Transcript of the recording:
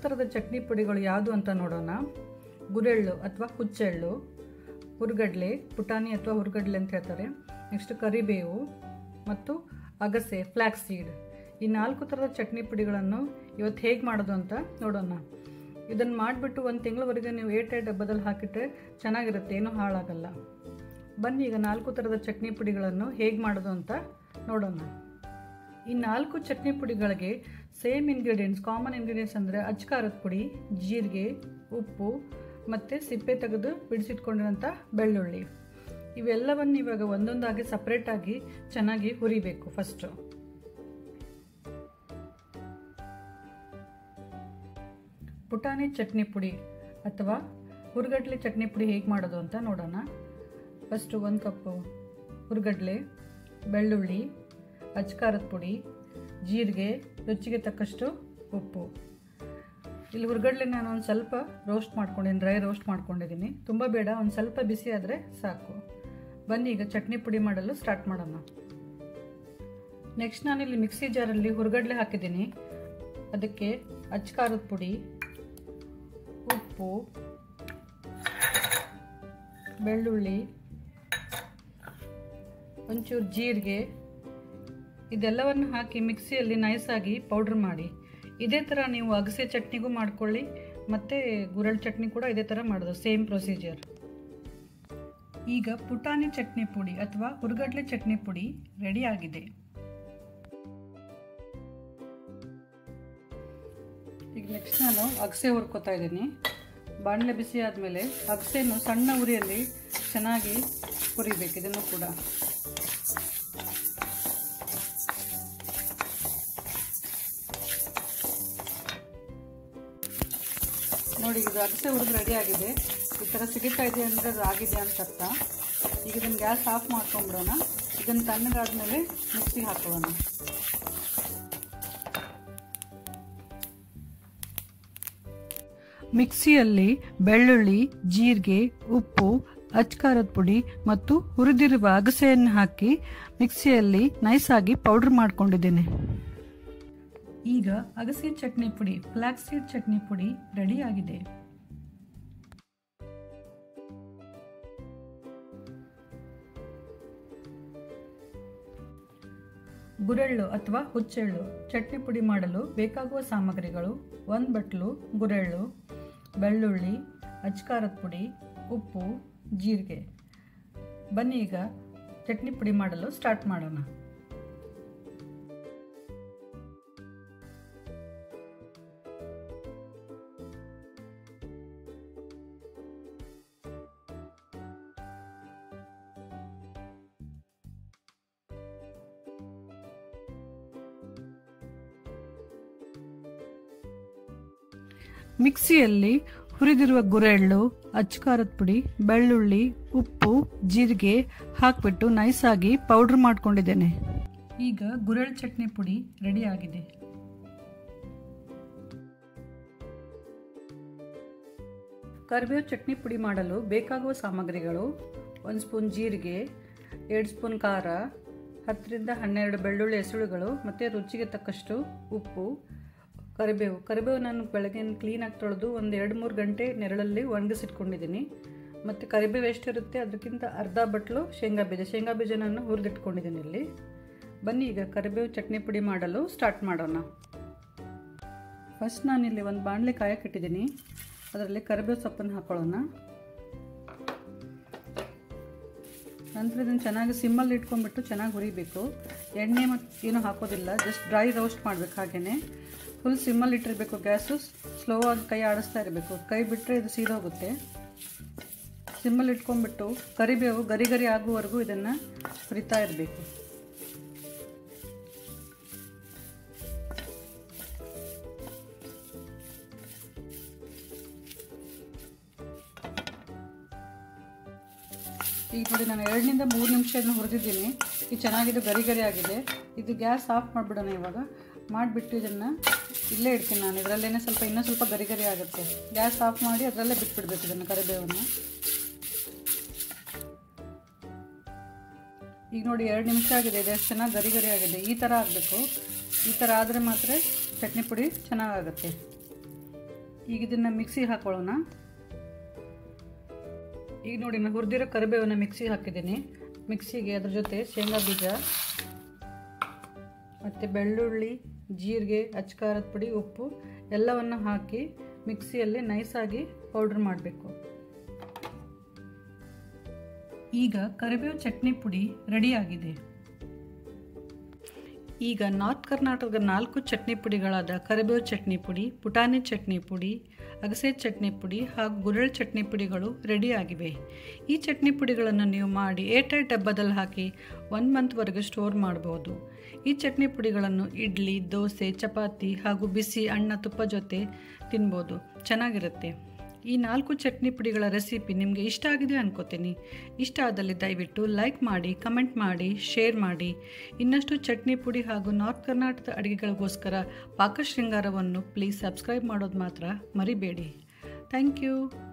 ಥರದ ಚಟ್ನಿ ಪುಡಿಗಳು ಯಾವುದು ಅಂತ ನೋಡೋಣ ಗುರೆಳ್ಳು ಅಥವಾ ಹುಚ್ಚೆಳ್ಳು ಹುರ್ಗಡ್ಲೆ ಪುಟಾಣಿ ಅಥವಾ ಹುರ್ಗಡ್ಲೆ ಅಂತ ಹೇಳ್ತಾರೆ ನೆಕ್ಸ್ಟ್ ಕರಿಬೇವು ಮತ್ತು ಅಗಸೆ ಫ್ಲ್ಯಾಕ್ಸ್ ಸೀಡ್ ಈ ನಾಲ್ಕು ಥರದ ಚಟ್ನಿ ಪುಡಿಗಳನ್ನು ಇವತ್ತು ಹೇಗೆ ಮಾಡೋದು ಅಂತ ನೋಡೋಣ ಇದನ್ನು ಮಾಡಿಬಿಟ್ಟು ಒಂದು ತಿಂಗಳವರೆಗೆ ನೀವು ಏಟೆ ಡಬ್ಬದಲ್ಲಿ ಹಾಕಿಟ್ರೆ ಚೆನ್ನಾಗಿರುತ್ತೆ ಏನೂ ಹಾಳಾಗಲ್ಲ ಬನ್ನಿ ಈಗ ನಾಲ್ಕು ಥರದ ಚಟ್ನಿ ಪುಡಿಗಳನ್ನು ಹೇಗೆ ಮಾಡೋದು ಅಂತ ನೋಡೋಣ ಈ ನಾಲ್ಕು ಚಟ್ನಿ ಪುಡಿಗಳಿಗೆ ಸೇಮ್ ಇಂಗ್ರೀಡಿಯೆಂಟ್ಸ್ ಕಾಮನ್ ಇಂಗ್ರೀಡಿಯೆಂಟ್ಸ್ ಅಂದರೆ ಅಚ್ಕಾರದ ಪುಡಿ ಜೀರಿಗೆ ಉಪ್ಪು ಮತ್ತು ಸಿಪ್ಪೆ ತೆಗೆದು ಬಿಡಿಸಿಟ್ಕೊಂಡಿರೋಂಥ ಬೆಳ್ಳುಳ್ಳಿ ಇವೆಲ್ಲವನ್ನು ಇವಾಗ ಒಂದೊಂದಾಗಿ ಸಪ್ರೇಟಾಗಿ ಚೆನ್ನಾಗಿ ಹುರಿಬೇಕು ಫಸ್ಟು ಪುಟಾಣಿ ಚಟ್ನಿ ಪುಡಿ ಅಥವಾ ಹುರ್ಗಡ್ಲೆ ಚಟ್ನಿ ಪುಡಿ ಹೇಗೆ ಮಾಡೋದು ಅಂತ ನೋಡೋಣ ಫಸ್ಟು ಒಂದು ಕಪ್ಪು ಹುರ್ಗಡ್ಲೆ ಬೆಳ್ಳುಳ್ಳಿ ಅಚ್ಕಾರದ ಪುಡಿ ಜೀರಿಗೆ ರುಚಿಗೆ ತಕ್ಕಷ್ಟು ಉಪ್ಪು ಇಲ್ಲಿ ಹುರ್ಗಡ್ಲೆ ನಾನು ಒಂದು ಸ್ವಲ್ಪ ರೋಸ್ಟ್ ಮಾಡ್ಕೊಂಡಿದ್ದೀನಿ ಡ್ರೈ ರೋಸ್ಟ್ ಮಾಡ್ಕೊಂಡಿದ್ದೀನಿ ತುಂಬ ಬೇಡ ಒಂದು ಸ್ವಲ್ಪ ಬಿಸಿ ಆದರೆ ಸಾಕು ಬನ್ನಿ ಈಗ ಚಟ್ನಿ ಪುಡಿ ಮಾಡಲು ಸ್ಟಾರ್ಟ್ ಮಾಡೋಣ ನೆಕ್ಸ್ಟ್ ನಾನಿಲ್ಲಿ ಮಿಕ್ಸಿ ಜಾರಲ್ಲಿ ಹುರ್ಗಡ್ಲೆ ಹಾಕಿದ್ದೀನಿ ಅದಕ್ಕೆ ಅಚ್ಕಾರದ ಪುಡಿ ಉಪ್ಪು ಬೆಳ್ಳುಳ್ಳಿ ಒಂಚೂರು ಜೀರಿಗೆ ಇದೆಲ್ಲವನ್ನು ಹಾಕಿ ಮಿಕ್ಸಿಯಲ್ಲಿ ನೈಸಾಗಿ ಪೌಡ್ರ್ ಮಾಡಿ ಇದೇ ಥರ ನೀವು ಅಗಸೆ ಚಟ್ನಿಗೂ ಮಾಡ್ಕೊಳ್ಳಿ ಮತ್ತು ಗುರಳ್ ಚಟ್ನಿ ಕೂಡ ಇದೇ ಥರ ಮಾಡೋದು ಸೇಮ್ ಪ್ರೊಸೀಜರ್ ಈಗ ಪುಟಾಣಿ ಚಟ್ನಿ ಪುಡಿ ಅಥವಾ ಹುರ್ಗಡ್ಲೆ ಚಟ್ನಿ ಪುಡಿ ರೆಡಿ ಆಗಿದೆ ಈಗ ನೆಕ್ಸ್ಟ್ ನಾನು ಅಗಸೆ ಹುರ್ಕೋತಾ ಇದ್ದೀನಿ ಬಾಣಲೆ ಬಿಸಿ ಆದಮೇಲೆ ಅಗಸೆಯನ್ನು ಸಣ್ಣ ಉರಿಯಲ್ಲಿ ಚೆನ್ನಾಗಿ ಹುರಿಬೇಕು ಇದನ್ನು ಕೂಡ ನೋಡಿ ಇದು ಅಗಸೆ ಹುರಿದು ರೆಡಿ ಆಗಿದೆ ಈ ಥರ ಸಿಗುತ್ತಾ ಇದೆ ಅಂದರೆ ಅದು ಆಗಿದೆ ಅಂತ ಅರ್ಥ ಈಗ ಇದನ್ನು ಗ್ಯಾಸ್ ಆಫ್ ಮಾಡ್ಕೊಂಬಿಡೋಣ ಇದನ್ನು ತಣ್ಣಗಾದ್ಮೇಲೆ ಮಿಕ್ಸಿಗೆ ಹಾಕೊಳ್ಳೋಣ ಮಿಕ್ಸಿಯಲ್ಲಿ ಬೆಳ್ಳುಳ್ಳಿ ಜೀರಿಗೆ ಉಪ್ಪು ಅಚ್ಕಾರದ ಪುಡಿ ಮತ್ತು ಹುರಿದಿರುವ ಅಗಸೆಯನ್ನು ಹಾಕಿ ಮಿಕ್ಸಿಯಲ್ಲಿ ನೈಸಾಗಿ ಪೌಡರ್ ಮಾಡ್ಕೊಂಡಿದ್ದೇನೆ ಈಗ ಅಗಸೆ ಚಟ್ನಿ ಪುಡಿ ಫ್ಲಾಕ್ ಸೀಡ್ ಚಟ್ನಿ ಪುಡಿ ರೆಡಿ ಆಗಿದೆ ಗುರೆಳ್ಳು ಅಥವಾ ಹುಚ್ಚೆಳ್ಳು ಚಟ್ನಿ ಪುಡಿ ಮಾಡಲು ಬೇಕಾಗುವ ಸಾಮಗ್ರಿಗಳು ಒಂದು ಬಟ್ಲು ಗುರೆಳ್ಳು ಬೆಳ್ಳುಳ್ಳಿ ಅಚ್ಕಾರದ ಪುಡಿ ಉಪ್ಪು ಜೀರಿಗೆ ಬನ್ನಿ ಈಗ ಚಟ್ನಿ ಪುಡಿ ಮಾಡಲು ಸ್ಟಾರ್ಟ್ ಮಾಡೋಣ ಮಿಕ್ಸಿಯಲ್ಲಿ ಹುರಿದಿರುವ ಗುರೆಳ್ಳು ಅಚ್ಕಾರದ ಪುಡಿ ಬೆಳ್ಳುಳ್ಳಿ ಉಪ್ಪು ಜೀರಿಗೆ ಹಾಕ್ಬಿಟ್ಟು ನೈಸಾಗಿ ಪೌಡ್ರ್ ಮಾಡ್ಕೊಂಡಿದ್ದೇನೆ ಈಗ ಗುರೆಳ್ ಚಟ್ನಿ ಪುಡಿ ರೆಡಿ ಆಗಿದೆ ಕರಿಬೇವು ಚಟ್ನಿ ಪುಡಿ ಮಾಡಲು ಬೇಕಾಗುವ ಸಾಮಗ್ರಿಗಳು ಒಂದು ಸ್ಪೂನ್ ಜೀರಿಗೆ ಎರಡು ಸ್ಪೂನ್ ಖಾರ ಹತ್ತರಿಂದ ಹನ್ನೆರಡು ಬೆಳ್ಳುಳ್ಳಿ ಹೆಸರುಗಳು ಮತ್ತು ರುಚಿಗೆ ತಕ್ಕಷ್ಟು ಉಪ್ಪು ಕರಿಬೇವು ಕರಿಬೇವು ನಾನು ಬೆಳಗ್ಗೆ ಕ್ಲೀನಾಗಿ ತೊಳೆದು ಒಂದು ಎರಡು ಮೂರು ಗಂಟೆ ನೆರಳಲ್ಲಿ ಒಣಗಿಸಿಟ್ಕೊಂಡಿದ್ದೀನಿ ಮತ್ತು ಕರಿಬೇವು ಎಷ್ಟಿರುತ್ತೆ ಅದಕ್ಕಿಂತ ಅರ್ಧ ಬಟ್ಲು ಶೇಂಗಾ ಬೀಜ ಶೇಂಗಾ ಬೀಜ ನಾನು ಹುರಿದಿಟ್ಕೊಂಡಿದ್ದೀನಿ ಇಲ್ಲಿ ಬನ್ನಿ ಈಗ ಕರಿಬೇವು ಚಟ್ನಿ ಪುಡಿ ಮಾಡಲು ಸ್ಟಾರ್ಟ್ ಮಾಡೋಣ ಫಸ್ಟ್ ನಾನಿಲ್ಲಿ ಒಂದು ಬಾಣಲೆ ಕಾಯಕ್ಕಿಟ್ಟಿದ್ದೀನಿ ಅದರಲ್ಲಿ ಕರಿಬೇವು ಸೊಪ್ಪನ್ನು ಹಾಕೊಳ್ಳೋಣ ನಂತರ ಇದನ್ನು ಚೆನ್ನಾಗಿ ಸಿಮ್ಮಲ್ಲಿ ಇಟ್ಕೊಂಡ್ಬಿಟ್ಟು ಚೆನ್ನಾಗಿ ಹುರಿಬೇಕು ಎಣ್ಣೆ ಮತ್ತು ಏನೂ ಹಾಕೋದಿಲ್ಲ ಜಸ್ಟ್ ಡ್ರೈ ರೋಸ್ಟ್ ಮಾಡಬೇಕು ಹಾಗೆಯೇ ಫುಲ್ ಸಿಮ್ಮಲ್ಲಿ ಇಟ್ಟಿರಬೇಕು ಗ್ಯಾಸು ಸ್ಲೋ ಆಗಿ ಕೈ ಆಡಿಸ್ತಾ ಇರಬೇಕು ಕೈ ಬಿಟ್ಟರೆ ಇದು ಸೀದೋಗುತ್ತೆ ಸಿಮ್ಮಲ್ಲಿ ಇಟ್ಕೊಂಡ್ಬಿಟ್ಟು ಕರಿಬೇವು ಗರಿ ಗರಿ ಆಗುವವರೆಗೂ ಇದನ್ನು ಹುರಿತಾ ಇರಬೇಕು ಈಗ ನೋಡಿ ನಾನು ಎರಡರಿಂದ ಮೂರು ನಿಮಿಷ ಇದನ್ನು ಹುರಿದಿದ್ದೀನಿ ಇದು ಚೆನ್ನಾಗಿದೆ ಗರಿ ಗರಿ ಆಗಿದೆ ಇದು ಗ್ಯಾಸ್ ಆಫ್ ಮಾಡಿಬಿಡೋಣ ಇವಾಗ ಮಾಡಿಬಿಟ್ಟು ಇದನ್ನು ಇಲ್ಲೇ ಇಡ್ತೀನಿ ನಾನು ಇದರಲ್ಲೇ ಸ್ವಲ್ಪ ಇನ್ನೂ ಸ್ವಲ್ಪ ಗರಿ ಗರಿ ಆಗುತ್ತೆ ಗ್ಯಾಸ್ ಆಫ್ ಮಾಡಿ ಅದರಲ್ಲೇ ಬಿಟ್ಬಿಡ್ಬೇಕು ಇದನ್ನು ಕರಿಬೇವನ್ನು ಈಗ ನೋಡಿ ಎರಡು ನಿಮಿಷ ಆಗಿದೆ ಇದು ಎಷ್ಟು ಚೆನ್ನಾಗಿ ಗರಿ ಗರಿ ಆಗಿದೆ ಈ ಥರ ಆಗಬೇಕು ಈ ಥರ ಆದರೆ ಮಾತ್ರ ಚಟ್ನಿ ಪುಡಿ ಚೆನ್ನಾಗಾಗುತ್ತೆ ಈಗ ಇದನ್ನು ಮಿಕ್ಸಿ ಹಾಕೊಳ್ಳೋಣ ಈಗ ನೋಡಿ ನಾನು ಹುರಿದಿರೋ ಕರಿಬೇವನ್ನ ಮಿಕ್ಸಿ ಹಾಕಿದ್ದೀನಿ ಮಿಕ್ಸಿಗೆ ಅದ್ರ ಜೊತೆ ಶೇಂಗಾ ಬೀಜ ಮತ್ತು ಬೆಳ್ಳುಳ್ಳಿ ಜೀರಿಗೆ ಅಚ್ಕಾರದ ಪುಡಿ ಉಪ್ಪು ಎಲ್ಲವನ್ನು ಹಾಕಿ ಮಿಕ್ಸಿಯಲ್ಲಿ ನೈಸಾಗಿ ಪೌಡ್ರ್ ಮಾಡಬೇಕು ಈಗ ಕರಿಬೇವು ಚಟ್ನಿ ಪುಡಿ ರೆಡಿಯಾಗಿದೆ ಈಗ ನಾರ್ತ್ ಕರ್ನಾಟಕದ ನಾಲ್ಕು ಚಟ್ನಿ ಪುಡಿಗಳಾದ ಕರಿಬೇವು ಚಟ್ನಿ ಪುಡಿ ಪುಟಾಣಿ ಚಟ್ನಿ ಪುಡಿ ಅಗಸೆ ಚಟ್ನಿ ಪುಡಿ ಹಾಗೂ ಗುರೆಳ್ ಚಟ್ನಿ ಪುಡಿಗಳು ರೆಡಿ ಆಗಿವೆ ಈ ಚಟ್ನಿ ಪುಡಿಗಳನ್ನು ನೀವು ಮಾಡಿ ಏರ್ಟೈಟ್ ಡಬ್ಬದಲ್ಲಿ ಹಾಕಿ ಒನ್ ಮಂತ್ವರೆಗೆ ಸ್ಟೋರ್ ಮಾಡ್ಬೋದು ಈ ಚಟ್ನಿ ಪುಡಿಗಳನ್ನು ಇಡ್ಲಿ ದೋಸೆ ಚಪಾತಿ ಹಾಗೂ ಬಿಸಿ ಅನ್ನ ತುಪ್ಪ ಜೊತೆ ತಿನ್ಬೋದು ಚೆನ್ನಾಗಿರುತ್ತೆ ಈ ನಾಲ್ಕು ಚಟ್ನಿ ಪುಡಿಗಳ ರೆಸಿಪಿ ನಿಮಗೆ ಇಷ್ಟ ಆಗಿದೆ ಅನ್ಕೋತೀನಿ ಇಷ್ಟ ಆದಲ್ಲಿ ದಯವಿಟ್ಟು ಲೈಕ್ ಮಾಡಿ ಕಮೆಂಟ್ ಮಾಡಿ ಶೇರ್ ಮಾಡಿ ಇನ್ನಷ್ಟು ಚಟ್ನಿ ಪುಡಿ ಹಾಗೂ ನಾರ್ತ್ ಕರ್ನಾಟಕದ ಅಡುಗೆಗಳಿಗೋಸ್ಕರ ಪಾಕಶೃಂಗಾರವನ್ನು ಪ್ಲೀಸ್ ಸಬ್ಸ್ಕ್ರೈಬ್ ಮಾಡೋದು ಮಾತ್ರ ಮರಿಬೇಡಿ ಥ್ಯಾಂಕ್ ಯು